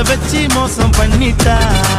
வச்சு மோசம் பண்ணிட்டா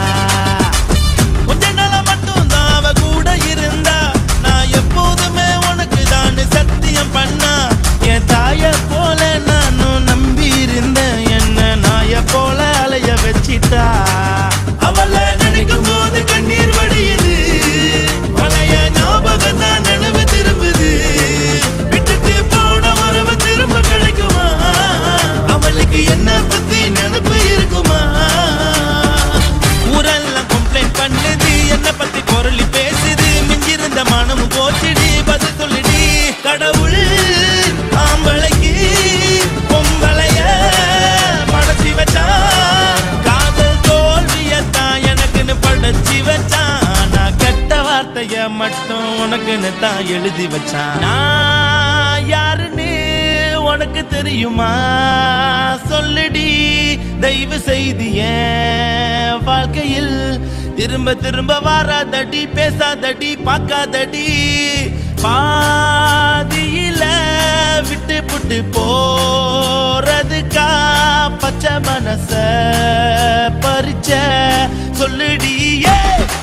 கொஞ்ச நாளா மட்டும் தான் அவ கூட இருந்தா நான் எப்போதுமே உனக்கு தான் சத்தியம் பண்ணா என் தாய போல நானும் நம்பி இருந்தேன் என்ன நாய போல அலைய வச்சிட்டா அவளை நினைக்கும் போது கண்ணீர் வடியுது பழைய ஞாபகம் தான் நினைவு திரும்புது விட்டுட்டு போன உறவு திரும்ப கிடைக்குமா அவளுக்கு என்ன பத்தி நினைப்பு இருக்குமா ஊரெல்லாம் கம்ப்ளைண்ட் பண்ணுது என்ன பத்தி குரலி பேசுது மிஞ்சிருந்த மனமும் போச்சுடி பதில் சொல்லுடி கடவுள் ஆம்பளைக்கு பொம்பளைய படைச்சி வச்சான் காதல் தோல்வியத்தான் எனக்குன்னு படைச்சி வச்சான் நான் கெட்ட வார்த்தைய மட்டும் உனக்குன்னு தான் எழுதி வச்சான் நான் யாருன்னு உனக்கு தெரியுமா சொல்லுடி தயவு செய்து என் வாழ்க்கையில் திரும்ப திரும்ப வாராதடி பேசாதடி பார்க்காதடி பாதியில விட்டு புட்டு போறதுக்கா பச்சை மனச பறிச்ச சொல்லுடி ஏ